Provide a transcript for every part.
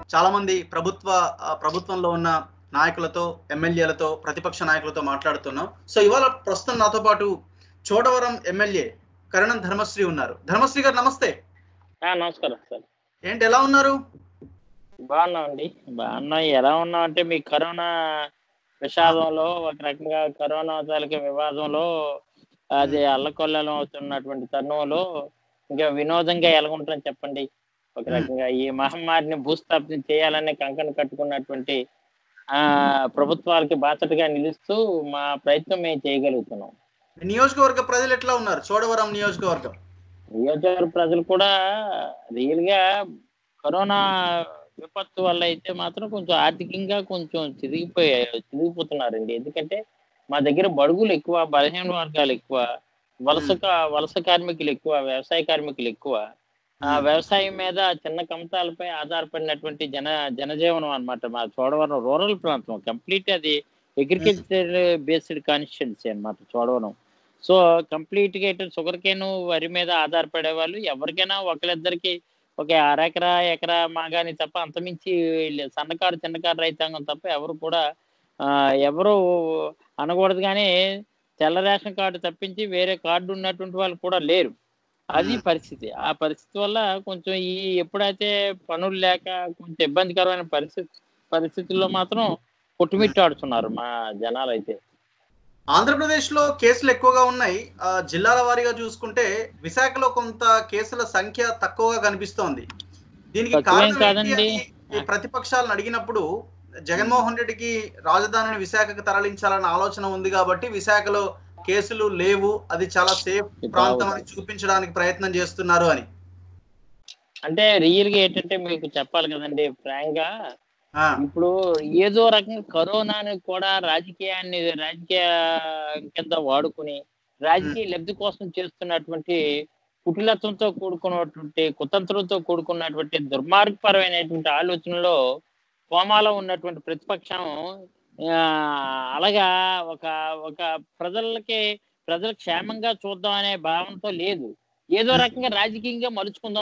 చాలా మంది ప్రభుత్వ ఆ, ప్రభుత్వంలో ఉన్న నాయకులతో ఎమ్మెల్యేలతో ప్రతిపక్ష నాయకులతో మాట్లాడుతున్నాం సో ఇవాళ ప్రస్తుతం నాతో పాటు చోడవరం ఎమ్మెల్యే కరణం ధర్మశ్రీ ఉన్నారు ధర్మశ్రీ గారు నమస్తే ఆ, నమస్కారం సార్ ఏంటి ఎలా ఉన్నారు బాగున్నామండి బాగున్నాం ఎలా ఉన్నాం అంటే మీ కరోనా విషాదంలో ఒక రకంగా కరోనా తాలూకా వివాదంలో అది అల్లకొల్లం అవుతున్నటువంటి తరుణంలో ఇంకా వినోదంగా ఎలాగుంటుందని చెప్పండి ఒక రకంగా ఈ మహమ్మారిని భూస్థాపితం చేయాలనే కంకణ కట్టుకున్నటువంటి ఆ ప్రభుత్వాలకి బాసటగా నిలుస్తూ మా ప్రయత్నం మేము చేయగలుగుతున్నాం నియోజకవర్గ ప్రజలు ఎట్లా ఉన్నారు చోడవరం నియోజకవర్గం నియోజకవర్గ ప్రజలు కూడా రియల్ గా కరోనా విపత్తు వల్ల అయితే మాత్రం కొంచెం ఆర్థికంగా కొంచెం చిరిగిపోయాయి చిరిగిపోతున్నారండి ఎందుకంటే మా దగ్గర బడుగులు ఎక్కువ బలహీన వర్గాలు ఎక్కువ వలస కా- వలస కార్మికులు ఎక్కువ వ్యవసాయ కార్మికులు ఎక్కువ ఆ వ్యవసాయం మీద చిన్న కమతాలపై ఆధారపడినటువంటి జన జనజీవనం అన్నమాట మా చోడవరం రూరల్ ప్రాంతం కంప్లీట్ అది అగ్రికల్చర్ బేస్డ్ కాన్స్టిట్యున్సీ అన్నమాట చోడవరం సో కంప్లీట్ గా ఇటు షుగర్ కేన్ వరి మీద ఆధారపడే వాళ్ళు ఎవరికైనా ఒకరిద్దరికి ఒక అరెకరా ఎకరా మాగాని తప్ప అంతమించి లే- సన్నకారు చిన్నకారు రైతాంగం తప్ప ఎవరు కూడా ఆ, ఎవరు అనకూడదు కానీ తెల్ల రేషన్ కార్డు తప్పించి వేరే కార్డు ఉన్నటువంటి వాళ్ళు కూడా లేరు అది మ్మ్. పరిస్థితి ఆ పరిస్థితి వల్ల కొంచెం ఈ ఎప్పుడైతే పనులు లేక కొంచెం ఇబ్బందికరమైన పరిస్థితి పరిస్థితుల్లో మాత్రం కొట్టుమిట్టాడుతున్నారు మా జనాలు అయితే ఆంధ్రప్రదేశ్ లో కేసులు ఎక్కువగా ఉన్నాయి ఆ, జిల్లాల వారీగా చూసుకుంటే విశాఖలో కొంత కేసుల సంఖ్య తక్కువగా కనిపిస్తోంది దీనికి తక్కువేం కారణం ఏంటి కాదండి. అని ఈ ప్రతిపక్షాలను అడిగినప్పుడు జగన్మోహన్ రెడ్డికి రాజధానిని విశాఖకు తరలించాలన్న ఆలోచన ఉంది కాబట్టి విశాఖలో కేసులు లేవు అది చాలా సేఫ్ ప్రాంతం అని చూపించడానికి ప్రయత్నం చేస్తున్నారు అని అంటే రియల్ గా ఏంటంటే మీకు చెప్పాలి కదండి ఫ్రాంక్ గా ఆ, ఇప్పుడు ఏదో రకంగా కరోనాని కూడా రాజకీయాన్ని రాజకీయ కింద వాడుకుని రాజకీయ లబ్ధి కోసం చేస్తున్నటువంటి కుటిలత్వంతో కూడుకున్నటువంటి కుతంత్రంతో కూడుకున్నటువంటి దుర్మార్గపరమైనటువంటి ఆలోచనలో కోమాలో ఉన్నటువంటి ప్రతిపక్షం ఆ, అలాగా ఒక ఒక ప్రజలకి ప్రజలు క్షేమంగా చూద్దాం అనే భావనతో లేదు ఏదో రకంగా రాజకీయంగా మలుచుకుందాం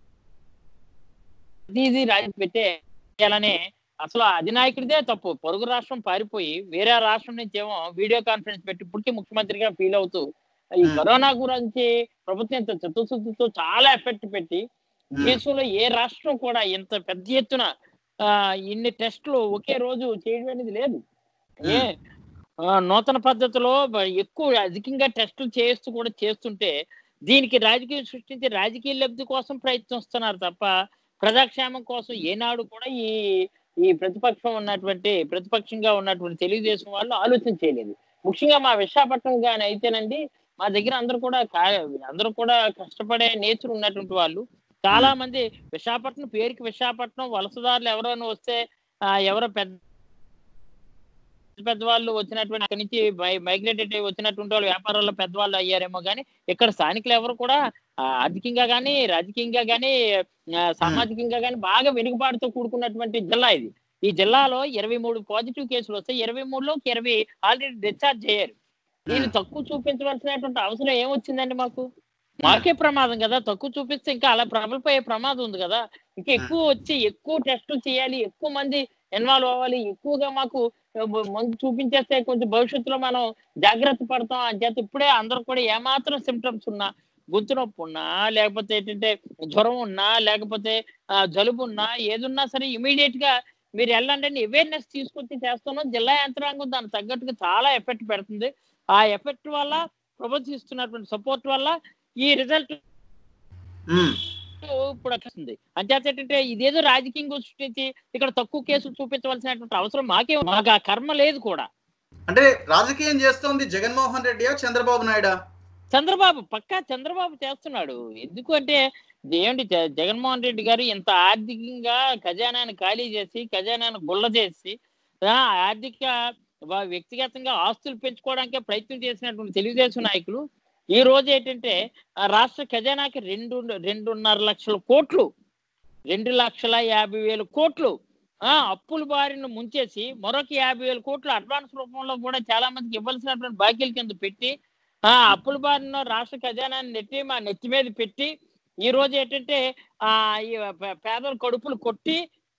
ప్రతిదీ రాజకీయ పెట్టే చేయాలని అసలు అధినాయకుడిదే తప్పు పొరుగు రాష్ట్రం పారిపోయి వేరే రాష్ట్రం నుంచి ఏమో వీడియో కాన్ఫరెన్స్ పెట్టి ఇప్పటికీ ముఖ్యమంత్రిగా ఫీల్ అవుతూ ఈ Hmm. కరోనా గురించి ప్రభుత్వం ఇంత చిత్తశుద్ధితో చాలా ఎఫెక్ట్ పెట్టి ఉమ్, దేశంలో ఏ రాష్ట్రం కూడా ఇంత పెద్ద ఎత్తున ఆ, ఇన్ని టెస్టులు ఒకే రోజు చేయడం అనేది లేదు ఏ ఆ, నూతన పద్ధతిలో బ- ఎక్కువ అధికంగా టెస్టులు చేస్తూ కూడా చేస్తుంటే దీనికి రాజకీయం సృష్టించి రాజకీయ లబ్ధి కోసం ప్రయత్నిస్తున్నారు తప్ప ప్రజాక్షేమం కోసం ఏనాడు కూడా ఈ ఈ ప్రతిపక్షం ఉన్నటువంటి ప్రతిపక్షంగా ఉన్నటువంటి తెలుగుదేశం వాళ్ళు ఆలోచన చేయలేదు ముఖ్యంగా మా విశాఖపట్నం గాని అయితేనండి మా దగ్గర అందరూ కూడా కా- అందరూ కూడా కష్టపడే నేచర్ ఉన్నటువంటి వాళ్ళు చాలా మంది విశాఖపట్నం పేరుకి విశాఖపట్నం వలసదారులు ఎవరైనా వస్తే ఆ, ఎవరో పెద్ద పెద్ద వాళ్ళు వచ్చినటువంటి అక్కడి నుంచి మైగ్రేటెడ్ వచ్చినటువంటి వాళ్ళు వ్యాపారాల్లో పెద్దవాళ్ళు అయ్యారేమో కానీ ఇక్కడ స్థానికులు ఎవరు కూడా ఆ, ఆర్థికంగా కానీ రాజకీయంగా కానీ సామాజికంగా కానీ బాగా వెనుకబాటుతో కూడుకున్నటువంటి జిల్లా ఇది ఈ జిల్లాలో ఇరవై మూడు పాజిటివ్ కేసులు వస్తాయి ఇరవై మూడులో ఇరవై ఆల్రెడీ డిశ్చార్జ్ అయ్యారు దీన్ని తక్కువ చూపించవలసినటువంటి అవసరం ఏమొచ్చిందండి మాకు మాకే ప్రమాదం కదా తక్కువ చూపిస్తే ఇంకా అలా ప్రబలిపోయే ప్రమాదం ఉంది కదా ఇంకా ఎక్కువ వచ్చి ఎక్కువ టెస్టులు చేయాలి ఎక్కువ మంది ఇన్వాల్వ్ అవ్వాలి ఎక్కువగా మాకు ఆ, మందు చూపించేస్తే కొంచెం భవిష్యత్తులో మనం జాగ్రత్త పడతాం అని చేత ఇప్పుడే అందరూ కూడా ఏమాత్రం సిమ్టమ్స్ ఉన్నా గొంతు నొప్పి ఉన్నా లేకపోతే ఏంటంటే జ్వరం ఉన్నా లేకపోతే ఆ, జలుబు ఉన్నా ఏదున్నా సరే ఇమీడియట్ గా మీరు వెళ్ళండి అని అవేర్నెస్ తీసుకొచ్చి చేస్తున్నాం జిల్లా యంత్రాంగం దానికి తగ్గట్టుగా చాలా ఎఫెక్ట్ పెడుతుంది ఆ ఎఫెక్ట్ వల్ల ప్రభుత్వం ఇస్తున్నటువంటి సపోర్ట్ వల్ల ఈ రిజల్ట్ ఉమ్, ఇప్పుడు వస్తుంది అంచేత ఏంటంటే ఇదేదో రాజకీయంగా సృష్టించి ఇక్కడ తక్కువ కేసులు చూపించవలసినటువంటి అవసరం మాకే మాకు ఆ కర్మ లేదు కూడా అంటే రాజకీయం చేస్తోంది జగన్మోహన్ రెడ్డియా చంద్రబాబు నాయుడా చంద్రబాబు పక్కా చంద్రబాబు చేస్తున్నాడు ఎందుకు అంటే ఏమిటి జ- జగన్మోహన్ రెడ్డి గారు ఇంత ఆర్థికంగా ఖజానాను ఖాళీ చేసి ఖజానాను గుల్ల చేసి ఆ, ఆర్థిక వా- వ్యక్తిగతంగా ఆస్తులు పెంచుకోవడానికే ప్రయత్నం చేసినటువంటి తెలుగుదేశం నాయకులు ఈ రోజు ఏంటంటే ఆ రాష్ట్ర ఖజానాకి రెండు రెండున్నర లక్షల కోట్లు రెండు లక్షల యాభై వేల కోట్లు ఆ అప్పుల బారిన ముంచేసి మరొక యాభై వేల కోట్లు అడ్వాన్స్ రూపంలో కూడా చాలా మందికి ఇవ్వాల్సినటువంటి బాకీల కింద పెట్టి ఆ అప్పుల బారిన రాష్ట్ర ఖజానాన్ని నెట్టి మా నెత్తి మీద పెట్టి ఈ రోజు ఏంటంటే ఆ ఈ పే- పేదల కడుపులు కొట్టి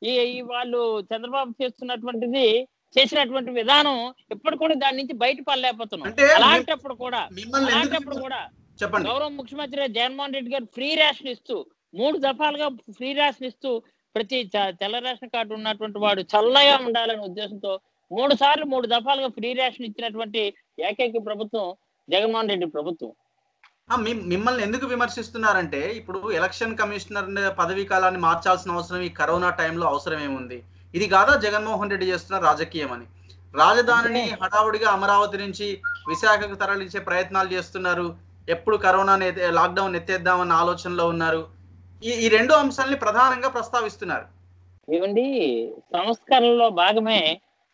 ఈ ఈ వాళ్ళు చంద్రబాబు చేస్తున్నటువంటిది చేసినటువంటి విధానం ఇప్పటి కూడా దాని నుంచి బయట పడలేకపోతున్నాం అంటే మీ- అలాంటప్పుడు కూడా మిమ్మల్ని ఎందుకు అలాంటప్పుడు కూడా చెప్పండి గౌరవ ముఖ్యమంత్రి జగన్మోహన్ రెడ్డి గారు ఫ్రీ రేషన్ ఇస్తూ మూడు దఫాలుగా ఫ్రీ రేషన్ ఇస్తూ ప్రతి చ- తెల్ల రేషన్ కార్డు ఉన్నటువంటి వాడు చల్లగా ఉండాలనే ఉద్దేశంతో మూడు సార్లు మూడు దఫాలుగా ఫ్రీ రేషన్ ఇచ్చినటువంటి ఏకైక ప్రభుత్వం జగన్మోహన్ రెడ్డి ప్రభుత్వం ఆ, మీ- మిమ్మల్ని ఎందుకు విమర్శిస్తున్నారంటే ఇప్పుడు ఎలక్షన్ కమిషనర్ పదవీ కాలాన్ని మార్చాల్సిన అవసరం ఈ కరోనా టైంలో అవసరం ఏముంది ఇది కాదా జగన్మోహన్ రెడ్డి చేస్తున్న రాజకీయం అని రాజధానిని హడావుడిగా అమరావతి నుంచి విశాఖకు తరలించే ప్రయత్నాలు చేస్తున్నారు ఎప్పుడు కరోనా లాక్డౌన్ ఎత్తేద్దామన్న ఆలోచనలో ఉన్నారు ఈ ఈ రెండు అంశాలని ప్రధానంగా ప్రస్తావిస్తున్నారు ఏమండి సంస్కరణలో భాగమే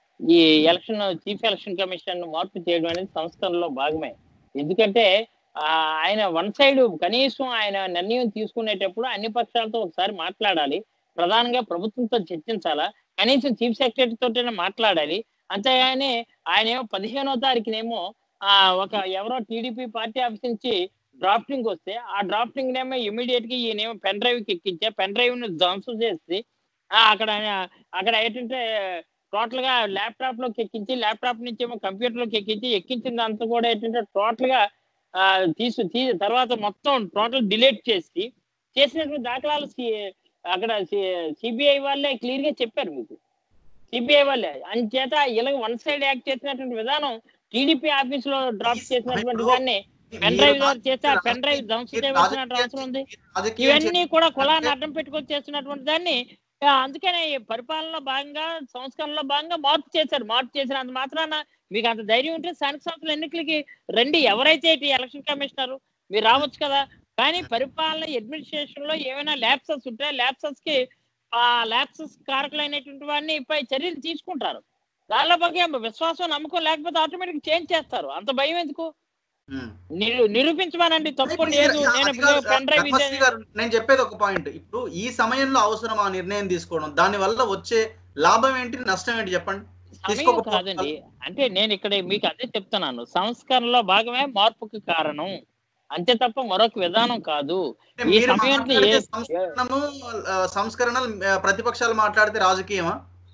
ఈ ఎలక్షన్ చీఫ్ ఎలక్షన్ కమిషన్ మార్పు చేయడం అనేది సంస్కరణలో భాగమే ఎందుకంటే ఆ, ఆయన వన్ సైడ్ కనీసం ఆయన నిర్ణయం తీసుకునేటప్పుడు అన్ని పక్షాలతో ఒకసారి మాట్లాడాలి ప్రధానంగా ప్రభుత్వంతో చర్చించాలా కనీసం చీఫ్ సెక్రటరీ తోటైనా మాట్లాడాలి అంతేగాని ఆయన ఏమో పదిహేనో తారీఖునేమో ఆ ఒక ఎవరో టీడీపీ పార్టీ ఆఫీస్ నుంచి డ్రాఫ్టింగ్ వస్తే ఆ డ్రాఫ్టింగ్ నేమో ఇమీడియట్ గా ఈయనేమో పెన్ డ్రైవ్ కి ఎక్కించే పెన్ డ్రైవ్ ను ధ్వంసం చేసి ఆ, అక్కడ ఆయన- అక్కడ ఏంటంటే టోటల్ గా ల్యాప్టాప్ లోకి ఎక్కించి ల్యాప్టాప్ నుంచి ఏమో కంప్యూటర్ లోకి ఎక్కించి ఎక్కించిన అంతా కూడా ఏంటంటే టోటల్ గా ఆ, తీసు తీ తర్వాత మొత్తం టోటల్ డిలీట్ చేసి చేసినటువంటి దాఖలాలు సి- అక్కడ సిబిఐ వాళ్ళే క్లియర్ గా చెప్పారు మీకు సిబిఐ వాళ్ళే అంచేత ఇలా వన్ సైడ్ యాక్ట్ చేసినటువంటి విధానం టీడీపీ ఆఫీస్ లో డ్రాప్ చేసినటువంటి దాన్ని పెన్ డ్రైవ్ ద్వారా చేస్తే ఆ పెన్ డ్రైవ్ ధ్వంసం చేయవలసిన అవసరం ఉంది రాజకీయం ఇవన్నీ కూడా కులాన్ని అడ్డం పెట్టుకొని చేస్తున్నటువంటి దాన్ని ఆ, అందుకనే ఈ పరిపాలనలో భాగంగా సంస్కరణలో భాగంగా మార్పు చేశారు మార్పు చేసినంత మాత్రాన మీకు అంత ధైర్యం ఉంటే స్థానిక సంస్థల ఎన్నికలకి రండి ఎవరైతే ఇటు ఎలక్షన్ కమిషనర్ మీరు రావచ్చు కదా కానీ పరిపాలన అడ్మినిస్ట్రేషన్ లో ఏమైనా ల్యాప్సెస్ ఉంటే ల్యాప్సెస్ కి ఆ ల్యాప్సెస్ కారకులైనటువంటి వారిని పై చర్యలు తీసుకుంటారు దానిలో భాగంగా విశ్వాసం నమ్మకం లేకపోతే ఆటోమేటిక్ చేంజ్ చేస్తారు అంత భయం ఎందుకు ఉమ్. నిరూ నిరూపించమనండి తప్పు ఇప్పుడు లేదు ఇది- నేను అది కాదు, పెన్ డ్రైవ్ ధర్మశ్రీ ఇదే గారు, నేను చెప్పేది ఒక పాయింట్ ఇప్పుడు ఈ సమయంలో అవసరం ఆ నిర్ణయం తీసుకోవడం దాని వల్ల వచ్చే లాభం ఏంటి నష్టం ఏంటి చెప్పండి సమయం తీసుకోకపోతే కాదండి అంటే నేను ఇక్కడ మీకు అదే చెప్తున్నాను సంస్కరణలో భాగమే మార్పుకి కారణం అంతే తప్ప మరొక విధానం కాదు అంటే ఈ మీరు సమయానికి మాట్లాడితే ఏ- సంస్కరణము ఆ, సంస్కరణలు ఆ, ప్రతిపక్షాలు మాట్లాడితే రాజకీయమా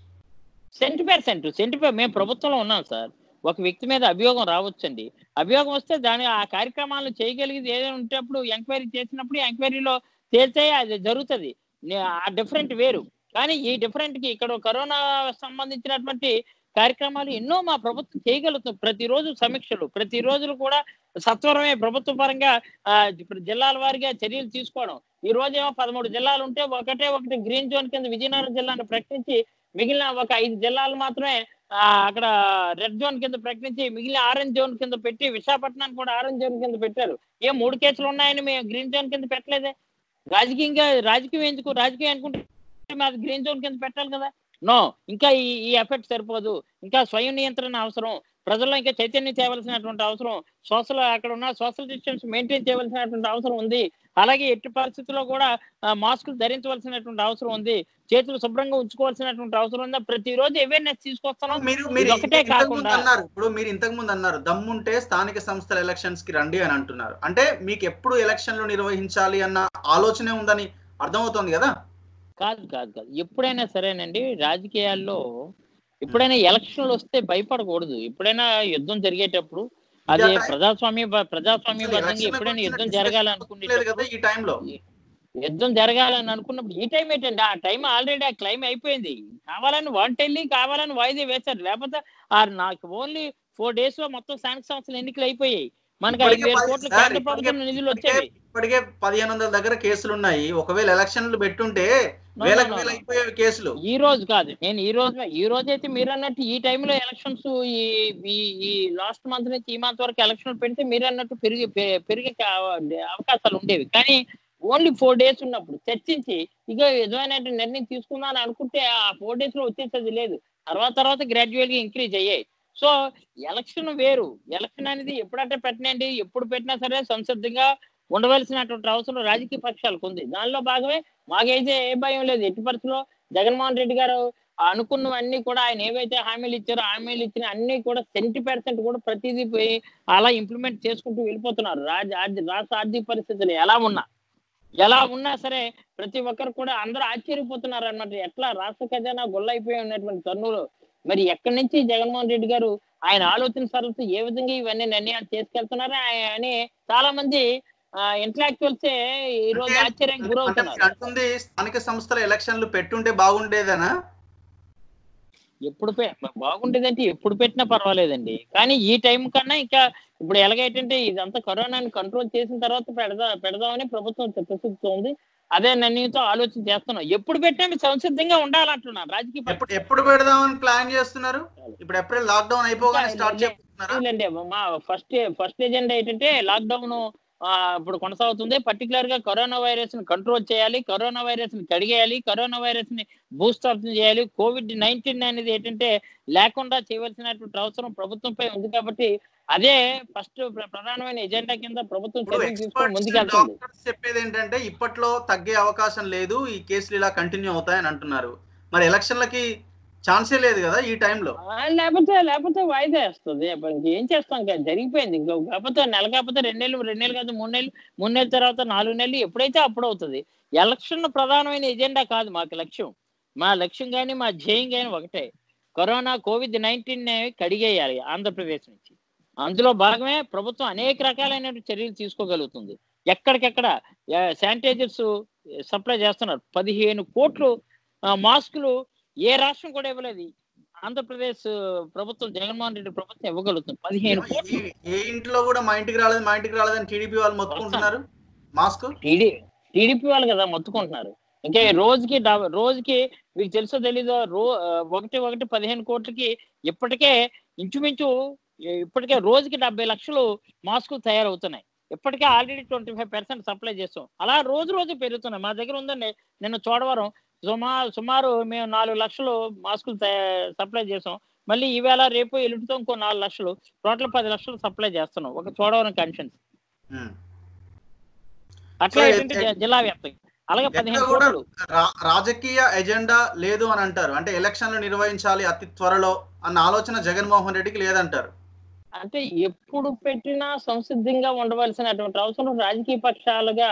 సెంటి పర్సెంట్ సెంటి మేము ప్రభుత్వంలో ఉన్నాం సార్ ఒక వ్యక్తి మీద అభియోగం రావచ్చండి అభియోగం వస్తే దాని ఆ కార్యక్రమాలను చేయగలిగేది ఏదైనా ఉంటేప్పుడు ఎంక్వైరీ చేసినప్పుడు ఎంక్వైరీలో తేల్తే అది జరుగుతుంది నే- ఆ డిఫరెంట్ వేరు కానీ ఈ డిఫరెంట్ కి ఇక్కడ కరోనా సంబంధించినటువంటి కార్యక్రమాలు ఎన్నో మా ప్రభుత్వం చేయగలుగుతుంది ప్రతిరోజు సమీక్షలు ప్రతిరోజు కూడా సత్వరమే ప్రభుత్వ పరంగా ఆ, ఇప్పుడు జిల్లాల వారీగా చర్యలు తీసుకోవడం ఈ రోజు ఏమో పదమూడు జిల్లాలు ఉంటే ఒకటే ఒకటి గ్రీన్ జోన్ కింద విజయనగరం జిల్లాను ప్రకటించి మిగిలిన ఒక ఐదు జిల్లాలు మాత్రమే ఆ, అక్కడ రెడ్ జోన్ కింద ప్రకటించి మిగిలిన ఆరెంజ్ జోన్ కింద పెట్టి విశాఖపట్నాన్ని కూడా ఆరెంజ్ జోన్ కింద పెట్టారు ఏ మూడు కేసులు ఉన్నాయని మేము గ్రీన్ జోన్ కింద పెట్టలేదే రాజకీయంగా రాజకీయం ఎందుకు రాజకీయం అనుకుంటే మాది గ్రీన్ జోన్ కింద పెట్టాలి కదా నో ఇంకా ఈ ఈ ఎఫెక్ట్ సరిపోదు ఇంకా స్వయం నియంత్రణ అవసరం ప్రజల్లో ఇంకా చైతన్యం చేయవలసినటువంటి అవసరం సోషల్ అక్కడ ఉన్న సోషల్ డిస్టెన్స్ మెయింటైన్ చేయవలసినటువంటి అవసరం ఉంది అలాగే ఎట్టి పరిస్థితుల్లో కూడా ఆ, మాస్కులు ధరించవలసినటువంటి అవసరం ఉంది చేతులు శుభ్రంగా ఉంచుకోవాల్సినటువంటి అవసరం ఉందా ప్రతిరోజు అవేర్నెస్ తీసుకొస్తున్నాం మీరు మీరు ఇదొకటే ఇంతకు ముందు కాకుండా- అన్నారు ఇప్పుడు మీరు ఇంతకు ముందు అన్నారు దమ్ముంటే స్థానిక సంస్థల ఎలక్షన్స్ కి రండి అని అంటున్నారు అంటే మీకు ఎప్పుడు ఎలక్షన్లు నిర్వహించాలి అన్న ఆలోచనే ఉందని అర్థమవుతోంది కదా కాదు కాదు కాదు ఎప్పుడైనా సరేనండి రాజకీయాల్లో ఎప్పుడైనా ఎలక్షన్లు వస్తే భయపడకూడదు ఎప్పుడైనా యుద్ధం జరిగేటప్పుడు అదే Yeah, ప్రజాస్వామ్య ప్రజాస్వామ్యబద్ధంగా ఎలక్షన్లకు ఎప్పుడైనా వచ్చిన యుద్ధం discussion లేదు జరగాలనుకునేటప్పుడు కదా ఈ టైంలో యుద్ధం జరగాలని అనుకున్నప్పుడు ఈ టైం ఏంటండి ఆ టైం ఆల్రెడీ ఆ క్లైమ్ అయిపోయింది కావాలని వన్ వెళ్ళి కావాలని వాయిదా వేశారు లేకపోతే ఆ నాకు ఓన్లీ ఫోర్ డేస్ లో మొత్తం స్థానిక సంస్థలు ఎన్నికలు అయిపోయాయి మనకి ఐదు ఇప్పటికే వేల పది- కోట్ల సార్, కేంద్ర ఇప్పటికే- ప్రభుత్వం నిధులు ఇప్పటికే వచ్చేవి ఇప్పటికే పదిహేను వందల దగ్గర కేసులు ఉన్నాయి ఒకవేళ ఎలక్షన్లు పెట్టుంటే No, వేలకు no, no, వేలు no. అయిపోయేవి కేసులు ఈ రోజు కాదు నేను ఈ రోజు ఈ రోజు అయితే మీరు అన్నట్టు ఈ టైంలో ఎలక్షన్స్ ఈ ఈ- ఈ లాస్ట్ మంత్ నుంచి ఈ మంత్ వరకు ఎలక్షన్ పెడితే మీరు అన్నట్టు పెరిగి పె- పెరిగే కా- అవకాశాలు ఉండేవి కానీ ఓన్లీ ఫోర్ డేస్ ఉన్నప్పుడు చర్చించి ఇక విధమైన నిర్ణయం తీసుకుందాం అని అనుకుంటే ఆ ఫోర్ డేస్ లో వచ్చేసేది లేదు తర్వాత తర్వాత గ్రాడ్యువల్ గా ఇంక్రీజ్ అయ్యాయి సో ఎలక్షన్ వేరు ఎలక్షన్ అనేది ఎప్పుడంటే పెట్టనండి ఎప్పుడు పెట్టినా సరే సంసిద్ధంగా ఉండవలసినటువంటి అవసరం రాజకీయ పక్షాలకు ఉంది దానిలో భాగమే మాకైతే ఏ భయం లేదు ఎట్టి పరిస్థితుల్లో జగన్మోహన్ రెడ్డి గారు అనుకున్నవన్నీ కూడా ఆయన ఏవైతే హామీలు ఇచ్చారో హామీలు ఇచ్చిన అన్ని కూడా సెంటీ పర్సెంట్ కూడా ప్రతిదీ పోయి అలా ఇంప్లిమెంట్ చేసుకుంటూ వెళ్ళిపోతున్నారు రాజ ఆర్థి- రాష్ట్ర ఆర్థిక పరిస్థితులు ఎలా ఉన్నా ఎలా ఉన్నా సరే ప్రతి ఒక్కరు కూడా అందరూ ఆశ్చర్యపోతున్నారు అన్నమాట ఎట్లా రాష్ట్ర ఖజానా గొల్లైపోయి ఉన్నటువంటి తరుణంలో మరి ఎక్కడి నుంచి జగన్మోహన్ రెడ్డి గారు ఆయన ఆలోచన సరళతో ఏ విధంగా ఇవన్నీ నిర్ణయాలు చేసుకెళ్తున్నారు ఆయ- అని చాలా మంది ఇంటలెక్చువల్స్ ఈ రోజు అంటే- ఆశ్చర్యానికి అంటే గురవుతున్నారు మీరు అంటుంది స్థానిక సంస్థల ఎలక్షన్లు పెట్టుంటే బాగుండేదనా ఎప్పుడు పె- బాగుండేదంటే ఎప్పుడు పెట్టినా పర్వాలేదండి కానీ ఈ టైం కన్నా ఇంకా ఇప్పుడు ఎలాగైతే ఇదంతా కరోనాని కంట్రోల్ చేసిన తర్వాత పెడదా పెడదామని ప్రభుత్వం చిత్తశుద్ధితో అదే నిర్ణయంతో ఆలోచన చేస్తున్నాం ఎప్పుడు పెట్టినా మీరు సంసిద్ధంగా ఉండాలంటున్నాను రాజకీయ పక్షాలు. ఎప్పుడు ఎప్పుడు పెడదామని ప్లాన్ చేస్తున్నారు ఇప్పుడు ఏప్రిల్ లాక్డౌన్ అయిపోగానే స్టార్ట్ చేస్తున్నారా లేదండి మా ఫస్ట్ ఫస్ట్ ఎజెండా ఏంటంటే లాక్డౌన్ ఇప్పుడు కొనసాగుతుంది పర్టికులర్ గా కరోనా వైరస్ ని కంట్రోల్ చేయాలి కరోనా వైరస్ ని కడిగేయాలి కరోనా వైరస్ ని బూస్టర్ చేయాలి కోవిడ్ నైన్టీన్ అనేది ఏంటంటే లేకుండా చేయవలసినటువంటి అవసరం ప్రభుత్వంపై ఉంది కాబట్టి అదే ఫస్ట్ ప్రధానమైన ఎజెండా కింద ప్రభుత్వం ఇప్పుడు చర్యలు తీసుకొని ఎక్స్పర్ట్స్ ముందుకెళ్తుంది డాక్టర్స్ చెప్పేది ఏంటంటే ఇప్పట్లో తగ్గే అవకాశం లేదు ఈ కేసులు ఇలా కంటిన్యూ అవుతాయని అంటున్నారు మరి ఎలక్షన్లకి ఛాన్సే లేదు కదా ఈ టైంలో ఆ, లేకపోతే లేకపోతే వాయిదా వేస్తుంది అప్పుడు ఇంకేం చేస్తాం ఇంకా జరిగిపోయింది ఇంకా కాకపోతే నెల కాకపోతే రెండు నెలలు రెండు నెలలు కాదు మూడు నెలలు మూడు నెలల తర్వాత నాలుగు నెలలు ఎప్పుడైతే అప్పుడు అవుతుంది ఎలక్షన్ ప్రధానమైన ఎజెండా కాదు మాకు లక్ష్యం మా లక్ష్యం కానీ మా ధ్యేయం కానీ ఒకటే కరోనా కోవిడ్ నైన్టీన్ కడిగేయాలి ఆంధ్రప్రదేశ్ నుంచి అందులో భాగమే ప్రభుత్వం అనేక రకాలైన చర్యలు తీసుకోగలుగుతుంది ఎక్కడికెక్కడ శానిటైజర్స్ సప్లై చేస్తున్నారు పదిహేను కోట్లు ఆ, మాస్కులు ఏ రాష్ట్రం కూడా ఇవ్వలేదు ఆంధ్రప్రదేశ్ ప్రభుత్వం జగన్మోహన్ రెడ్డి ప్రభుత్వం ఇవ్వగలుగుతుంది పదిహేను కోట్లు ఏ- ఏ ఇంట్లో కూడా మా ఇంటికి రాలేదు మా ఇంటికి రాలేదని టీడీపీ వాళ్ళు మొత్తుకుంటున్నారు మాస్క్ టీడీ టీడీపీ వాళ్ళు కదా మొత్తుకుంటున్నారు ఇంకే రోజుకి డబ- రోజుకి మీకు తెలుసో తెలీదో రో ఆ, ఒకటి ఒకటి పదిహేను కోట్లకి ఇప్పటికే ఇంచుమించు ఇ- ఇప్పటికే రోజుకి డెబ్బై లక్షలు మాస్కులు తయారవుతున్నాయి ఇప్పటికే already twenty five percent supply చేస్తాం అలా రోజు రోజు పెరుగుతున్నాయి మా దగ్గర ఉందండి నిన్న చోడవరం సుమారు సుమారు మేము నాలుగు లక్షలు మాస్కులు తయా- సప్లై చేసాం మళ్ళీ ఈవేళ రేపు ఎల్లుడితో ఇంకో నాలుగు లక్షలు టోటల్ పది లక్షలు సప్లై చేస్తున్నాం ఒక చోడవరం కన్షన్స్ ఉమ్. అట్లా సో ఏంటంటే ఎ- జ- జిల్లా వ్యాప్తంగా అలాగే ఎక్కడ పదిహేను కూడా కోట్లు రా- రాజకీయ ఎజెండా లేదు అని అంటారు అంటే ఎలక్షన్లు నిర్వహించాలి అతి త్వరలో అన్న ఆలోచన జగన్మోహన్ రెడ్డికి లేదంటారు అంటే ఎప్పుడు పెట్టినా సంసిద్ధంగా ఉండవలసినటువంటి అవసరం రాజకీయ పక్షాలుగా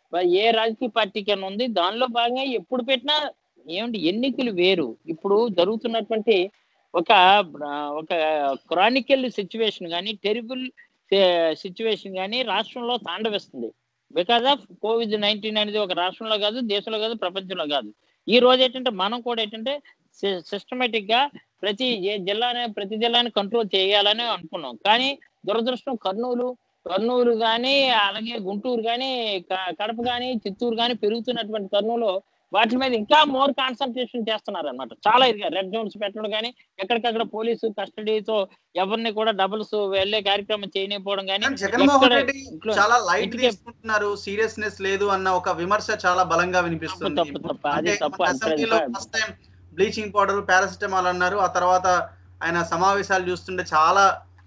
ఏ రాజకీయ పార్టీకైనా ఉంది దానిలో భాగంగా ఎప్పుడు పెట్టినా ఏమిటి ఎన్నికలు వేరు ఇప్పుడు జరుగుతున్నటువంటి ఒక ఆ, ఒక క్రానికల్ సిచ్యువేషన్ కానీ టెరిబుల్ సిచ్యువేషన్ కానీ రాష్ట్రంలో తాండవిస్తుంది బికాస్ ఆఫ్ కోవిడ్ నైన్టీన్ అనేది ఒక రాష్ట్రంలో కాదు దేశంలో కాదు ప్రపంచంలో కాదు ఈ రోజు ఏంటంటే మనం కూడా ఏంటంటే సిస్టమేటిక్ గా ప్రతి ఏ జిల్లాని ప్రతి జిల్లాని కంట్రోల్ చేయాలని అనుకున్నాం కానీ దురదృష్టం కర్నూలు కర్నూలు కానీ అలాగే గుంటూరు కానీ కడప కానీ చిత్తూరు కానీ పెరుగుతున్నటువంటి కర్నూలు వాటి మీద ఇంకా మోర్ కాన్సన్ట్రేషన్ చేస్తున్నారు అనమాట చాలా ఇదిగా రెడ్ జోన్స్ పెట్టడం కానీ ఎక్కడికక్కడ పోలీసు కస్టడీతో ఎవరిని కూడా డబుల్స్ వెళ్ళే కార్యక్రమం చేయకపోవడం కానీ కానీ జగన్మోహన్ ఎక్కడ రెడ్డి ఇంట్లో- చాలా లైట్ ఇంటికే- తీసుకుంటున్నారు సీరియస్నెస్ లేదు అన్న ఒక విమర్శ చాలా బలంగా వినిపిస్తుంది తప్పు, తప్పు, అది అంటే తప్పు, మన అది అసెంబ్లీలో తప్పు. First time bleaching powder paracetamol అన్నారు ఆ తర్వాత ఆయన సమావేశాలు చూస్తుంటే చాలా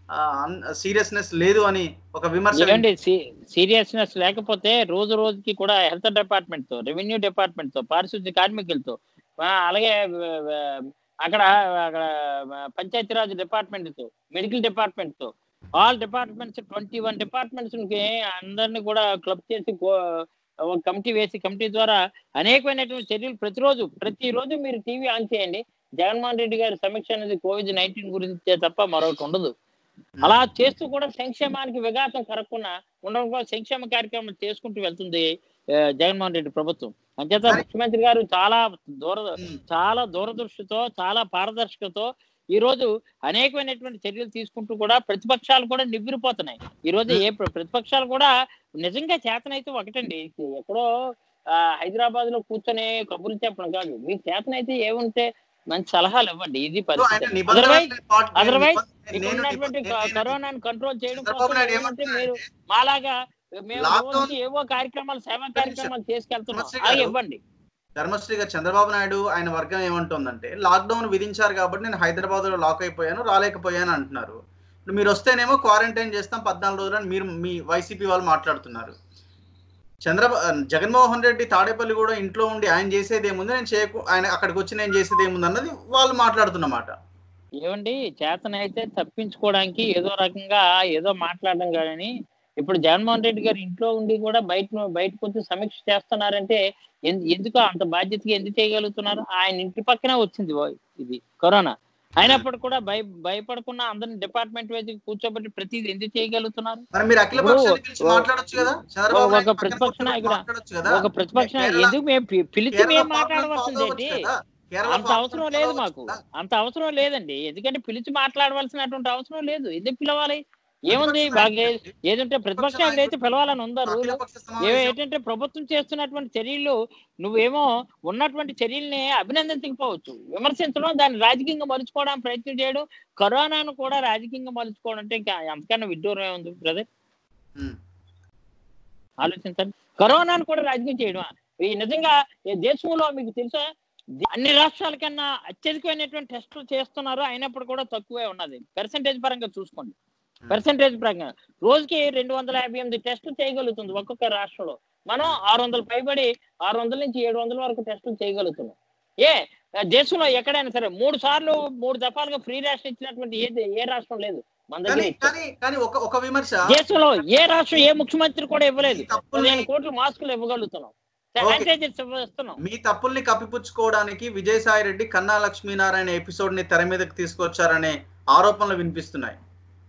సీరియస్నెస్ లేదు అని ఒక విమర్శ ఏమండి సీరియస్నెస్ లేకపోతే రోజు రోజుకి కూడా హెల్త్ డిపార్ట్మెంట్ తో రెవెన్యూ డిపార్ట్మెంట్ తో పారిశుద్ధ్య కార్మికులతో ఆ, అలాగే ఆ, అక్కడ అక్కడ పంచాయతీరాజ్ డిపార్ట్మెంట్ తో మెడికల్ డిపార్ట్మెంట్ తో all departments twenty one departments అందరినీ కూడా క్లబ్ చేసి కో- ఒక కమిటీ వేసి కమిటీ ద్వారా అనేకమైనటువంటి చర్యలు ప్రతిరోజు ప్రతిరోజు మీరు టీవీ ఆన్ చేయండి జగన్మోహన్ రెడ్డి గారి సమీక్ష అనేది కోవిడ్ నైన్టీన్ గురించి తప్ప మరొకటి ఉండదు అలా చేస్తూ కూడా సంక్షేమానికి విఘాతం కరగకుండా ఉండడం కోసం సంక్షేమ కార్యక్రమాలు చేసుకుంటూ వెళ్తుంది ఆ, జగన్మోహన్ రెడ్డి ప్రభుత్వం అంచేత మరి- ముఖ్యమంత్రి గారు చాలా దూర ఉమ్. చాలా దూరదృష్టితో చాలా పారదర్శకతో ఈ రోజు అనేకమైనటువంటి చర్యలు తీసుకుంటూ కూడా ప్రతిపక్షాలు కూడా నివ్విరిపోతున్నాయి ఈ రోజు ఏ ప్ర- ప్రతిపక్షాలు కూడా నిజంగా చేతనైతే ఒకటండి ఎక్కడో ఆ, హైదరాబాద్ లో కూర్చొని కబుర్లు చెప్పడం కాదు మీకు చేతనైతే ఏముంటే మంచి సలహాలు ఇవ్వండి ఇది సో ఆయన పరిస్థితి నిబంధనలు Otherwise- పాటి- నేను otherwise నిబంధ- ఇక్కడ నేను ఉన్నటువంటి నిబంధ- నేను- కరోనాను కంట్రోల్ చేయడం చంద్రబాబు కోసం నాయుడు ఏమంటే మీరు ఏమంటున్నారంటే, మాలాగా మేము Lockdown- రోజుకి ఏవో కార్యక్రమాలు సేవా కార్యక్రమాలు చేసుకెళ్తున్నాం ధర్మశ్రీ అలా గారు, ఇవ్వండి ధర్మశ్రీ గారు చంద్రబాబు నాయుడు ఆయన వర్గం ఏమంటుందంటే లాక్డౌన్ విధించారు కాబట్టి నేను హైదరాబాద్ లో లాక్ అయిపోయాను రాలేకపోయాను అంటున్నారు ఇప్పుడు మీరు వస్తేనేమో క్వారంటైన్ చేస్తాం పద్నాలుగు రోజులు అని మీరు మీ వైసీపీ వాళ్ళు మాట్లాడుతున్నారు చంద్రబాబు జగన్మోహన్ రెడ్డి తాడేపల్లి కూడా ఇంట్లో ఉండి ఆయన చేసేది ఏముంది నేను చేయకు ఆయన అక్కడికి వచ్చి నేను చేసేది ఏముంది అన్నది వాళ్ళు మాట్లాడుతున్నమాట ఏమండి చేతనైతే తప్పించుకోవడానికి ఏదో రకంగా ఏదో మాట్లాడడం కానీ ఇప్పుడు జగన్మోహన్ రెడ్డి గారు ఇంట్లో ఉండి కూడా బయట బయటకు వచ్చి సమీక్ష చేస్తున్నారంటే ఎందు- ఎందుకు అంత బాధ్యతగా ఎందుకు చేయగలుగుతున్నారు ఆయన ఇంటి పక్కనే వచ్చింది ఓ ఇది కరోనా అయినప్పుడు కూడా భయ భయపడకుండా అందరిని డిపార్ట్మెంట్ వైపు కూర్చోబెట్టి ప్రతిదీ ఎందుకు చేయగలుగుతున్నారు మరి మీరు అఖిల ఇప్పుడు పక్షాన్ని పిలిచి ఓ- మాట్లాడొచ్చు కదా చంద్రబాబు ఒక నాయుడు పక్కన ప్రతిపక్ష కూర్చోబెట్టి నాయకుడా? మాట్లాడొచ్చు కదా ఒక ప్రతిపక్ష కేరళ- ఎందుకు మేము పి- పిలిచి కేరళ మేము ఫార్ములాను మాట్లాడవలసింది follow ఏంటి అవ్వచ్చు కదా? కేరళ అంత ఫార్ములాను అవసరం follow లేదు అవ్వచ్చు మాకు కదా? అంత అవసరం లేదండి ఎందుకంటే పిలిచి మాట్లాడవలసినటువంటి అవసరం లేదు ఎందుకు పిలవాలి ఏముంది ప్రతిపక్ష బాగా నాయకుడు- ఏదంటే ప్రతిపక్ష నాయకుడు అయితే పిలవాలని ఉందా రూల్ అఖిలపక్ష ఏ- సమావేశం ఏంటంటే ప్రభుత్వం చేస్తున్నటువంటి చర్యలు నువ్వేమో ఉన్నటువంటి చర్యల్ని అభినందించకపోవచ్చు విమర్శించడం దాన్ని రాజకీయంగా మలుచుకోవడానికి ప్రయత్నం చేయడం కరోనాను కూడా రాజకీయంగా మలుచుకోవడం అంటే ఇంకా ఎంతకన్నా విడ్డూరం ఉంది బ్రదర్ ఉమ్. ఆలోచించండి కరోనాను కూడా రాజకీయం చేయడం ఈ నిజంగా ఈ దేశంలో మీకు తెలుసా అన్ని రాష్ట్రాల కన్నా అత్యధికమైనటువంటి టెస్టులు చేస్తున్నారు అయినప్పుడు కూడా తక్కువే ఉన్నది పర్సంటేజ్ పరంగా చూసుకోండి పర్సంటేజ్ పరంగా రోజుకి రెండు వందల యాభై ఎనిమిది టెస్టులు చేయగలుగుతుంది ఒక్కొక్క రాష్ట్రంలో మనం ఆరు వందల పైబడి ఆరు వందల నుంచి ఏడు వందల వరకు టెస్టులు చేయగలుగుతున్నాం ఏ ఆ, దేశంలో ఎక్కడైనా సరే మూడు సార్లు మూడు దఫాలుగా ఫ్రీ రేషన్ ఇచ్చినటువంటి ఏ ఏ రాష్ట్రం లేదు మన దగ్గర కానీ ఇచ్చారు. కానీ కానీ ఒక ఒక విమర్శ దేశంలో ఏ రాష్ట్రం ఏ ముఖ్యమంత్రి కూడా ఇవ్వలేదు ఈ తప్పుల్ని- పదిహేను కోట్లు మాస్కులు ఇవ్వగలుగుతున్నాం ఓకే. శానిటైజర్స్ ఇస్తున్నాం మీ తప్పుల్ని కప్పిపుచ్చుకోవడానికి విజయసాయి రెడ్డి కన్నా లక్ష్మీనారాయణ ఎపిసోడ్ ని తెర మీదకి తీసుకొచ్చారనే ఆరోపణలు వినిపిస్తున్నాయి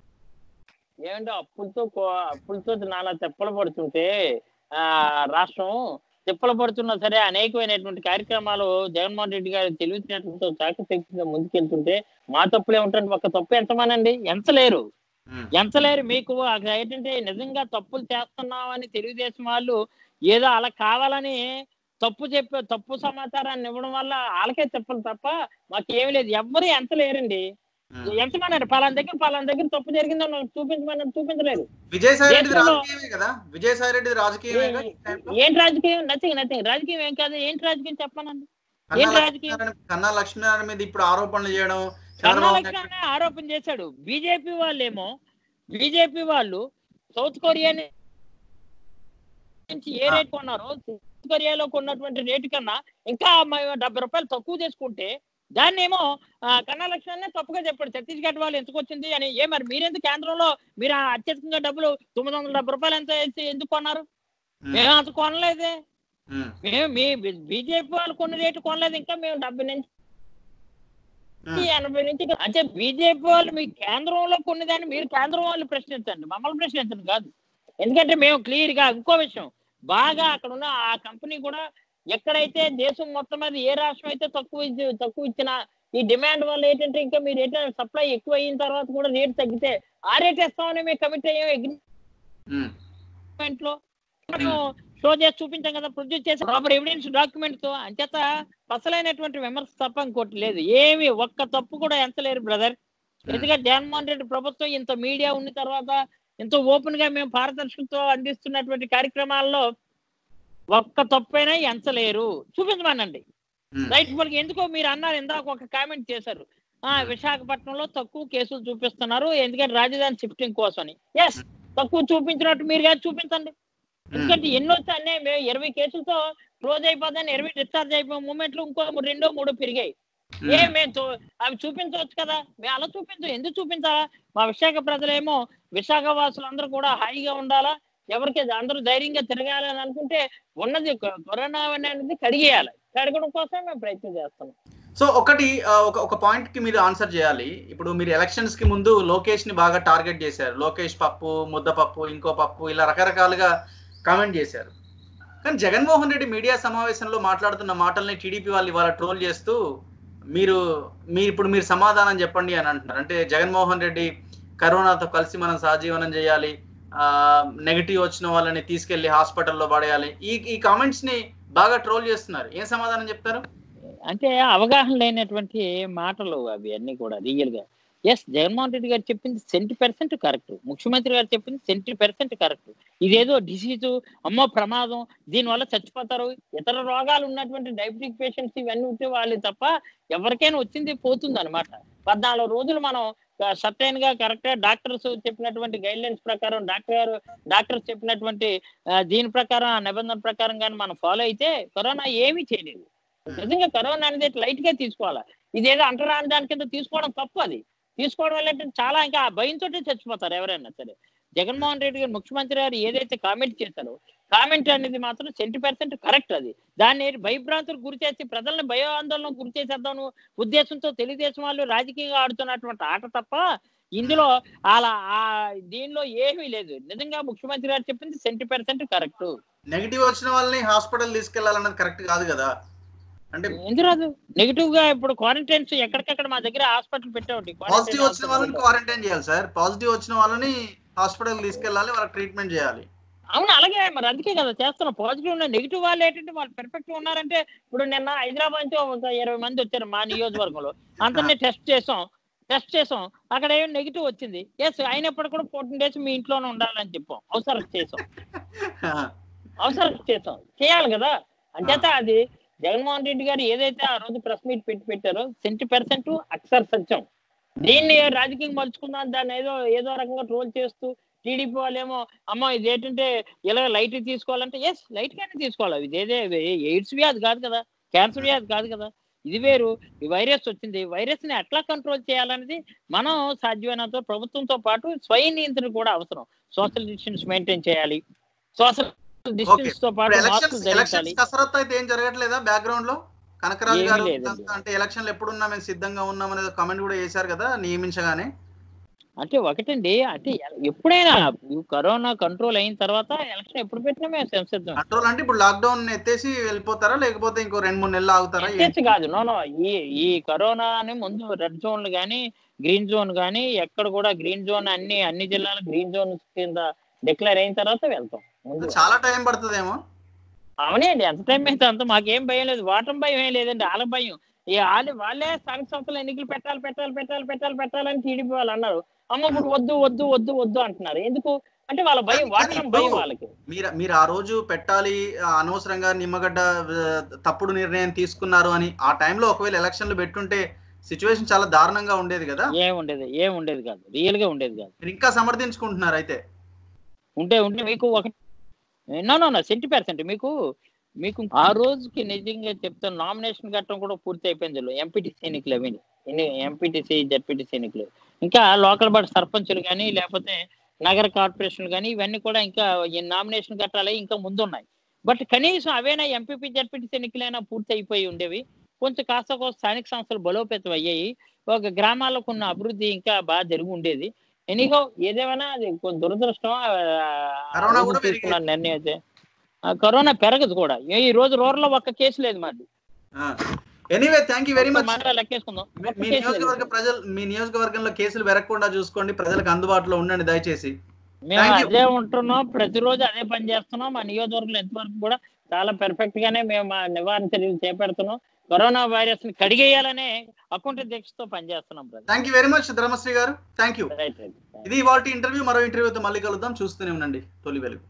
ఏమంటే అప్పులతో కో- అప్పులతో నానా తెప్పలు పడుతుంటే ఆ రాష్ట్రం తిప్పలు పడుతున్నా సరే అనేకమైనటువంటి కార్యక్రమాలు జగన్మోహన్ రెడ్డి గారు తెలివితేటలతో చాకచక్యంగా ముందుకెళ్తుంటే మా తప్పులే ఉంటుంది ఒక తప్పు ఎంతమానండి ఎంత లేరు ఉమ్. ఎంత లేరు మీకు అక్కడ ఏంటంటే నిజంగా తప్పులు చేస్తున్నామని తెలుగుదేశం వాళ్ళు ఏదో అలా కావాలని తప్పు చెప్పే తప్పు సమాచారాన్ని ఇవ్వడం వల్ల వాళ్ళకే చెప్పలు తప్ప మాకు ఏమి లేదు ఎవ్వరు ఎంత లేరండి ఉమ్. ఎంతమన్నారు పలానా దగ్గర పలానా దగ్గర తప్పు జరిగిందని నాకు చూపించమని చూపించలేరు విజయసాయి రెడ్డి దేశంలో- రాజకీయమే కదా విజయసాయి రెడ్డి రాజకీయమే ఏంటి రాజకీయం నథింగ్ నథింగ్ రాజకీయం ఏం కాదు ఏంటి రాజకీయం చెప్పనండి కన్నా ఏంటి రాజకీయం? లక్ష్మీనారాయణ కన్నా లక్ష్మీనారాయణ మీద ఇప్పుడు ఆరోపణలు చేయడం కన్నా చంద్రబాబు నాయుడు లక్ష్మణ ఆరోపణ చేశాడు బీజేపీ వాళ్ళేమో బీజేపీ వాళ్ళు సౌత్ కొరియా నుంచి ఏ ఆ. రేట్ కొన్నారో సౌత్ కొరియాలో కొన్నటువంటి రేటు కన్నా ఇంకా మ- డెబ్బై రూపాయలు తక్కువ చేసుకుంటే దాన్ని ఏమో ఆ, కన్నా లక్ష్మణ్ తప్పుగా చెప్పాడు ఛత్తీస్గఢ్ వాళ్ళు ఎందుకు వచ్చింది అని ఏ మరి మీరెందుకు కేంద్రంలో మీరు ఆ అత్యధికంగా డబ్బులు తొమ్మిది వందల డెబ్బై రూపాయలు ఎంత వేసి ఎందుకు కొన్నారు ఉమ్. మేము అంత కొనలేదే ఉమ్. మేము మీ బీజేపీ వాళ్ళు కొన్ని రేటు కొనలేదు ఇంకా మేము డెబ్బై నుంచి ఉమ్. ఎనభై నుంచి అంటే బీజేపీ వాళ్ళు మీ కేంద్రంలో కొన్ని దాన్ని మీరు కేంద్రం వాళ్ళు ప్రశ్నించండి మమ్మల్ని ప్రశ్నించండి కాదు ఎందుకంటే మేము క్లియర్ గా ఇంకో విషయం బాగా అక్కడ ఉన్న ఆ కంపెనీ కూడా ఎక్కడైతే దేశం మొత్తం మీద ఏ రాష్ట్రం అయితే తక్కువ ఇచ్చి- తక్కువ ఇచ్చినా ఈ డిమాండ్ వల్ల ఏంటంటే ఇంకా మీరు ఏంటంటే సప్లై ఎక్కువ అయిన తర్వాత కూడా రేట్ తగ్గితే ఆ రేట్ ఇస్తామని మేము కమిట్ అయ్యాం ఉమ్. అగ్రిమెంట్ లో మేము షో చేసి చూపించాం కదా ప్రొడ్యూస్ చేసి ప్రాపర్ ఎవిడెన్స్ డాక్యుమెంట్ తో అంచేత అసలైనటువంటి విమర్శ తప్ప ఇంకోటి లేదు ఏమి ఒక్క తప్పు కూడా ఎంతలేరు బ్రదర్ ఎందుకంటే జగన్మోహన్ రెడ్డి ప్రభుత్వం ఇంత మీడియా ఉన్న తర్వాత ఇంత ఓపెన్ గా మేము పారదర్శకతో అందిస్తున్నటువంటి కార్యక్రమాల్లో ఒక్క తప్పైనా ఎంచలేరు చూపించమనండి ఉమ్. రైట్ వాళ్ళకి ఎందుకో మీరు అన్నారు ఇందాక ఒక కామెంట్ చేశారు ఆ విశాఖపట్నంలో తక్కువ కేసులు చూపిస్తున్నారు ఎందుకంటే రాజధాని షిఫ్టింగ్ కోసమని ఎస్ తక్కువ చూపించినట్టు మీరు కాదు చూపించండి ఎందుకంటే ఎన్నో అన్నీ మేము ఇరవై కేసులతో క్లోజ్ అయిపోతాను ఇరవై డిశ్చార్జ్ అయిపోయిన మూమెంట్లు ఇంకో రెండో మూడో పెరిగాయి ఉమ్. ఏ మేము చూ- అవి చూపించవచ్చు కదా మేము అలా చూపించు ఎందుకు చూపించాలా మా విశాఖ ప్రజలేమో విశాఖ వాసులందరూ కూడా హాయిగా ఉండాలా ఎవరికి అందరూ ధైర్యంగా తిరగాలి అని అనుకుంటే ఉన్నది కొ- కరోనా అనేది కడిగేయాలి కడగడం కోసం మేము ప్రయత్నం చేస్తున్నాం సో ఒకటి ఆ, ఒక ఒక పాయింట్ కి మీరు ఆన్సర్ చేయాలి ఇప్పుడు మీరు ఎలక్షన్స్ కి ముందు లోకేష్ ని బాగా టార్గెట్ చేశారు లోకేష్ పప్పు ముద్ద పప్పు ఇంకో పప్పు ఇలా రకరకాలుగా కామెంట్ చేశారు కానీ జగన్మోహన్ రెడ్డి మీడియా సమావేశంలో మాట్లాడుతున్న మాటల్ని టీడీపీ వాళ్ళు ఇవాళ ట్రోల్ చేస్తూ మీరు మీరు ఇప్పుడు మీరు సమాధానం చెప్పండి అని అంటున్నారు అంటే జగన్మోహన్ రెడ్డి కరోనాతో కలిసి మనం సహజీవనం చేయాలి నెగిటివ్ వచ్చిన వాళ్ళని తీసుకెళ్లి హాస్పిటల్లో పడేయాలి ఈ ఈ కామెంట్స్ ని బాగా ట్రోల్ చేస్తున్నారు ఏం సమాధానం చెప్తారు అంటే అవగాహన లేనటువంటి మాటలు అవి అన్ని కూడా రియల్ గా ఎస్ జగన్మోహన్ రెడ్డి గారు చెప్పింది సెంటీ పర్సెంట్ కరెక్ట్ ముఖ్యమంత్రి గారు చెప్పింది సెంటీ పర్సెంట్ కరెక్ట్ ఇదేదో డిసీజు అమ్మో ప్రమాదం దీనివల్ల చచ్చిపోతారు ఇతర రోగాలు ఉన్నటువంటి డయాబెటిక్ పేషెంట్స్ ఇవన్నీ ఉంటే వాళ్ళు తప్ప ఎవరికైనా వచ్చింది పోతుంది అనమాట పద్నాలుగు రోజులు మనం సర్టైన్ గా కరెక్ట్ గా డాక్టర్స్ చెప్పినటువంటి గైడ్ లైన్స్ ప్రకారం డాక్టర్ గారు డాక్టర్స్ చెప్పినటువంటి ఆ, దీని ప్రకారం ఆ నిబంధన ప్రకారం కానీ మనం ఫాలో అయితే కరోనా ఏమీ చేయలేదు నిజంగా కరోనా అనేది లైట్ గా తీసుకోవాలా ఇదేదో అంటరాని దాని కింద తీసుకోవడం తప్పు అది తీసుకోవడం వల్ల ఏంటంటే చాలా ఇంకా ఆ భయంతో చచ్చిపోతారు ఎవరైనా సరే జగన్మోహన్ రెడ్డి గారు ముఖ్యమంత్రి గారు ఏదైతే కామెంట్ చేశారో కామెంట్ అనేది మాత్రం సెంటీ పర్సెంట్ కరెక్ట్ అది దాన్ని భయభ్రాంతులకు గురి చేసి ప్రజల్ని భయాందోళనకు గురి చేసేద్దాం ఉద్దేశంతో తెలుగుదేశం వాళ్ళు రాజకీయంగా ఆడుతున్నటువంటి ఆట తప్ప ఇందులో అలా ఆ దీనిలో ఏమీ లేదు నిజంగా ముఖ్యమంత్రి గారు చెప్పింది సెంటీ పర్సెంట్ కరెక్ట్ నెగిటివ్ వచ్చిన వాళ్ళని హాస్పిటల్ తీసుకెళ్లాలన్నది కరెక్ట్ కాదు కదా అంటే ఎందురాదు నెగిటివ్ గా ఇప్పుడు క్వారంటైన్స్ ఎక్కడికక్కడ మా దగ్గర హాస్పిటల్ పెట్టామండి పాజిటివ్ వచ్చిన వాళ్ళని క్వారంటైన్ చేయాలి సార్ పాజిటివ్ వచ్చిన వాళ్ళని హాస్పిటల్ తీసుకెళ్ళాలి వాళ్ళకి ట్రీట్మెంట్ చేయాలి అవును అలాగే మరి అందుకే కదా చేస్తున్నాం పాజిటివ్ ఉన్న నెగిటివ్ వాళ్ళు ఏంటంటే వాళ్ళు పెర్ఫెక్ట్ ఉన్నారంటే ఇప్పుడు నిన్న హైదరాబాద్ నుంచి ఒక ఇరవై మంది వచ్చారు మా నియోజకవర్గంలో అందరినీ టెస్ట్ చేసాం టెస్ట్ చేసాం అక్కడ ఏం నెగిటివ్ వచ్చింది ఎస్ అయినప్పుడు కూడా ఫోర్టీన్ డేస్ మీ ఇంట్లోనే ఉండాలని చెప్పాం అవసరం చేసాం అవసరం చేసాం చేయాలి కదా అంచేత అది జగన్మోహన్ రెడ్డి గారు ఏదైతే ఆ రోజు ప్రెస్ మీట్ పెట్టి పెట్టారో సెంటీ పర్సెంట్ అక్షర సత్యం దీన్ని రాజకీయం మలుచుకుందాం దాన్ని ఏదో ఏదో రకంగా ట్రోల్ చేస్తూ టీడీపీ వాళ్ళేమో అమ్మో ఇది ఏంటంటే ఇలా లైట్ తీసుకోవాలంటే ఎస్ లైట్ గానే తీసుకోవాలి ఇది ఏదే ఎయిడ్స్ వ్యాధి కాదు కదా క్యాన్సర్ వ్యాధి కాదు కదా ఇది వేరు ఈ వైరస్ వచ్చింది వైరస్ ని ఎట్లా కంట్రోల్ చేయాలనేది మనం సాధ్యమైనంత ప్రభుత్వంతో పాటు స్వయం నియంత్రణ కూడా అవసరం సోషల్ డిస్టెన్స్ మెయింటైన్ చేయాలి సోషల్ డిస్టెన్స్ తో పాటు మాస్క్ ఎలక్షన్స్ ధరించాలి ఎలక్షన్స్ కసరత్తు అయితే ఏం జరగట్లేదా బ్యాక్గ్రౌండ్ లో కనకరాజు ఏమీ గారు లేదండి. ఇదంతా అంటే ఎలక్షన్లు ఎప్పుడున్నా మేము సిద్ధంగా ఉన్నాం అనేది కామెంట్ కూడా చేశారు కదా నియమించగానే అంటే ఒకటండి అంటే ఎప్పుడైనా ఈ కరోనా కంట్రోల్ అయిన తర్వాత ఎలక్షన్ ఎప్పుడు పెట్టినా మేము సంసిద్ధం కంట్రోల్ అంటే ఇప్పుడు లాక్డౌన్ ఎత్తేసి వెళ్ళిపోతారా లేకపోతే ఇంకో రెండు మూడు నెలలు ఆగుతారా ఏంటి? ఎత్తేసి కాదు నో నో ఈ ఈ కరోనాని ముందు రెడ్ జోన్లు కానీ గ్రీన్ జోన్ కానీ ఎక్కడ కూడా గ్రీన్ జోన్ అన్ని అన్ని జిల్లాలు గ్రీన్ జోన్ కింద డిక్లేర్ అయిన తర్వాత వెళ్తాం ముందు చాలా టైం పడుతుందేమో అవునండి ఎంత టైం అయితే అంత మాకేం భయం లేదు వాటం భయం ఏం లేదండి వాళ్ళ భయం ఈ వాళ్ళు వాళ్ళే స్థానిక సంస్థలు ఎన్నికలు పెట్టాలి పెట్టాలి పెట్టాలి పెట్టాలి పెట్టాలని టీడీపీ వాళ్ళు అన్నారు అమ్మ ఇప్పుడు వద్దు వద్దు వద్దు వద్దు అంటున్నారు ఎందుకు అంటే వాళ్ళ భయం కానీ వాటం ఇప్పుడు భయం వాళ్ళకి మీరు మీరు ఆ రోజు పెట్టాలి ఆ, అనవసరంగా నిమ్మగడ్డ ఆ, తప్పుడు నిర్ణయం తీసుకున్నారు అని ఆ టైంలో ఒకవేళ ఎలక్షన్లు పెట్టుంటే సిచ్యువేషన్ చాలా దారుణంగా ఉండేది కదా ఏం ఉండేది ఏం ఉండేది కాదు రియల్ గా ఉండేది కాదు మీరు ఇంకా సమర్థించుకుంటున్నారు అయితే ఉంటే ఉంటే మీకు ఒక no no no cent percent మీకు మీకు ఆ రోజుకి నిజంగా చెప్తాను నామినేషన్ కట్టడం కూడా పూర్తి అయిపోయింది ఎంపీటీసీ ఎన్నికలు అవి ఎంపీటీసీ జడ్పీటీసీ ఎన్నికలు ఇంకా లోకల్ బాడీ సర్పంచులు కానీ లేకపోతే నగర కార్పొరేషన్లు కానీ ఇవన్నీ కూడా ఇంకా ఈ నామినేషన్ కట్టాలి ఇంకా ముందున్నాయి బట్ కనీసం అవైనా ఎంపీపీ జడ్పీటీసీ ఎన్నికలైనా పూర్తి అయిపోయి ఉండేవి కొంచెం కాస్త కొంత స్థానిక సంస్థలు బలోపేతం అయ్యాయి ఒక గ్రామాలకు ఉన్న అభివృద్ధి ఇంకా బాగా జరిగి ఉండేది ఎనీహో ఏదేమైనా అది కొంచెం దురదృష్టం ఆ, కరోనా రోజు కూడా తీసుకున్న నిర్ణయం అయితే ఆ, కరోనా పెరగదు కూడా ఏ- ఈ రోజు రూరల్ ఒక్క కేసు లేదు మాది anyway thank you very much మండలం లెక్కేసుకుందాం మీ ఒక్క మీ కేసు లేదు. నియోజకవర్గ ప్రజలు మీ నియోజకవర్గంలో కేసులు పెరగకుండా చూసుకోండి ప్రజలకు అందుబాటులో ఉండండి దయచేసి మేము Thank you. అదే ఉంటున్నాం ప్రతిరోజు అదే పని చేస్తున్నాం మా నియోజకవర్గంలో ఎంతవరకు కూడా చాలా పెర్ఫెక్ట్ గానే మేము మా నివారణ చర్యలు చేపడుతున్నాం కరోనా వైరస్ ని కడిగేయాలనే అకుంఠ దీక్షతో పనిచేస్తున్నాం brother thank you very much Dharmasri గారు థ్యాంక్ యూ రైట్ రైట్ ఇది ఇవాళ ఇంటర్వ్యూ మరో ఇంటర్వ్యూతో మళ్ళీ కలుద్దాం చూస్తూనే ఉండండి తొలి వెలుగు